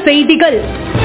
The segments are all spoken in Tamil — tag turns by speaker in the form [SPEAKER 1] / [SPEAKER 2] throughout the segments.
[SPEAKER 1] செய்திகள்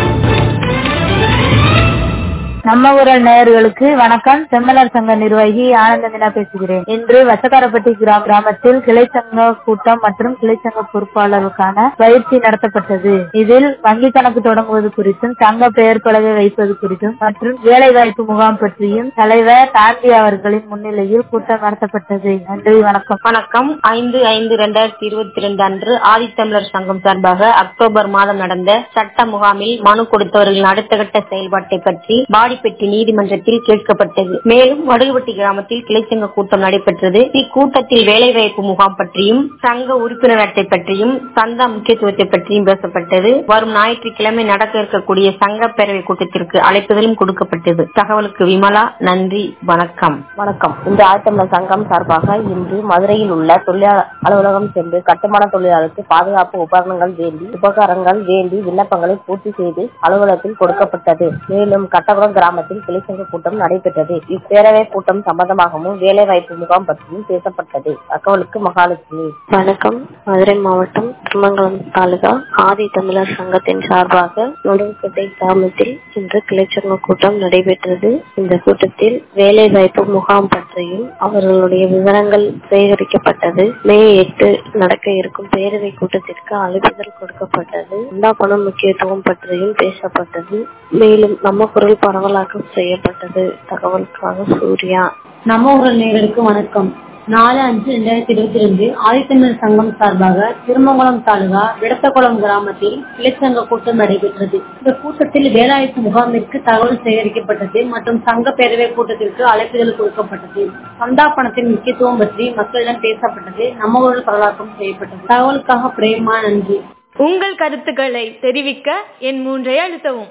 [SPEAKER 2] நம்ம ஊரல் நேயர்களுக்கு வணக்கம் செம்மலர் சங்க நிர்வாகி ஆனந்தமினா பேசுகிறேன் இன்று வசக்காரப்பட்டி கிரா- கிராமத்தில் கிளை சங்க கூட்டம் மற்றும் கிளை சங்க பொறுப்பாளருக்கான பயிற்சி நடத்தப்பட்டது இதில் வங்கி கணக்கு தொடங்குவது குறித்தும் சங்க பெயர் பலகை வைப்பது குறித்தும் மற்றும் வேலை வாய்ப்பு முகாம் பற்றியும் தலைவர் சாந்தி அவர்களின் முன்னிலையில் கூட்டம் நடத்தப்பட்டது நன்றி வணக்கம்
[SPEAKER 3] வணக்கம் ஐந்து ஐந்து இரண்டாயிரத்தி இருபத்தி ரெண்டு அன்று ஆதித்தமிழர் சங்கம் சார்பாக அக்டோபர் மாதம் நடந்த சட்ட முகாமில் மனு கொடுத்தவர்களின் அடுத்த கட்ட செயல்பாட்டை பற்றி பாடிப்பட்டி நீதிமன்றத்தில் கேட்கப்பட்டது மேலும் வடுகுவட்டி கிராமத்தில் கிளைச்சங்க கூட்டம் நடைபெற்றது இக்கூட்டத்தில் வேலைவாய்ப்பு முகாம் பற்றியும் சங்க உறுப்பினர் அட்டை பற்றியும் சந்தா முக்கியத்துவத்தை பற்றியும் பேசப்பட்டது வரும் ஞாயிற்றுக்கிழமை நடக்க இருக்கக்கூடிய சங்க பேரவை கூட்டத்திற்கு அழைப்புதலும் கொடுக்கப்பட்டது தகவலுக்கு விமலா நன்றி வணக்கம்
[SPEAKER 4] வணக்கம் இன்று ஆழ்த்தமிழர் சங்கம் சார்பாக இன்று மதுரையில் உள்ள தொழிலாளர் அலுவலகம் சென்று கட்டுமான தொழிலாளருக்கு பாதுகாப்பு உபகரணங்கள் வேண்டி உபகரணங்கள் வேண்டி விண்ணப்பங்களை பூர்த்தி செய்து அலுவலகத்தில் கொடுக்கப்பட்டது மேலும் கட்டகுளம் கிராமத்தில் கிளைச்சங்க கூட்டம் நடைபெற்றது இப்பேரவை கூட்டம் சம்பந்தமாகவும் வேலை வாய்ப்பு முகாம் பற்றியும் பேசப்பட்டது தகவலுக்கு மகாலட்சுமி
[SPEAKER 5] வணக்கம் மதுரை மாவட்டம் திருமங்கலம் தாலுகா ஆதி தமிழர் சங்கத்தின் சார்பாக நடுவுக்கோட்டை கிராமத்தில் இன்று கிளைச்சங்க கூட்டம் நடைபெற்றது இந்த கூட்டத்தில் வேலை வாய்ப்பு முகாம் பற்றியும் அவர்களுடைய விவரங்கள் சேகரிக்கப்பட்டது மே எட்டு நடக்க இருக்கும் பேரவை கூட்டத்திற்கு அழைப்புதல் கொடுக்கப்பட்டது எல்லா பணம் முக்கியத்துவம் பற்றியும் பேசப்பட்டது மேலும் நம்ம குரல் பரவலாக்கம் செய்யப்பட்டது தகவலுக்காக சூர்யா
[SPEAKER 6] நம்ம ஊரல் நேயர்களுக்கு வணக்கம் நாலு அஞ்சு ரெண்டாயிரத்தி இருபத்தி ரெண்டு ஆதித்தமிழர் சங்கம் சார்பாக திருமங்கலம் தாலுகா விடத்தகுளம் கிராமத்தில் கிளைச்சங்க கூட்டம் நடைபெற்றது இந்த கூட்டத்தில் வேலாயுத்த முகாமிற்கு தகவல் சேகரிக்கப்பட்டது மற்றும் சங்க பேரவை கூட்டத்திற்கு அழைப்புதல் கொடுக்கப்பட்டது சந்தா பணத்தின் முக்கியத்துவம் பற்றி மக்களிடம் பேசப்பட்டது நம்ம ஊரில் பரவலாக்கம் செய்யப்பட்டது தகவலுக்காக பிரேமா நன்றி
[SPEAKER 1] உங்கள் கருத்துக்களை தெரிவிக்க என் மூன்றை அழுத்தவும்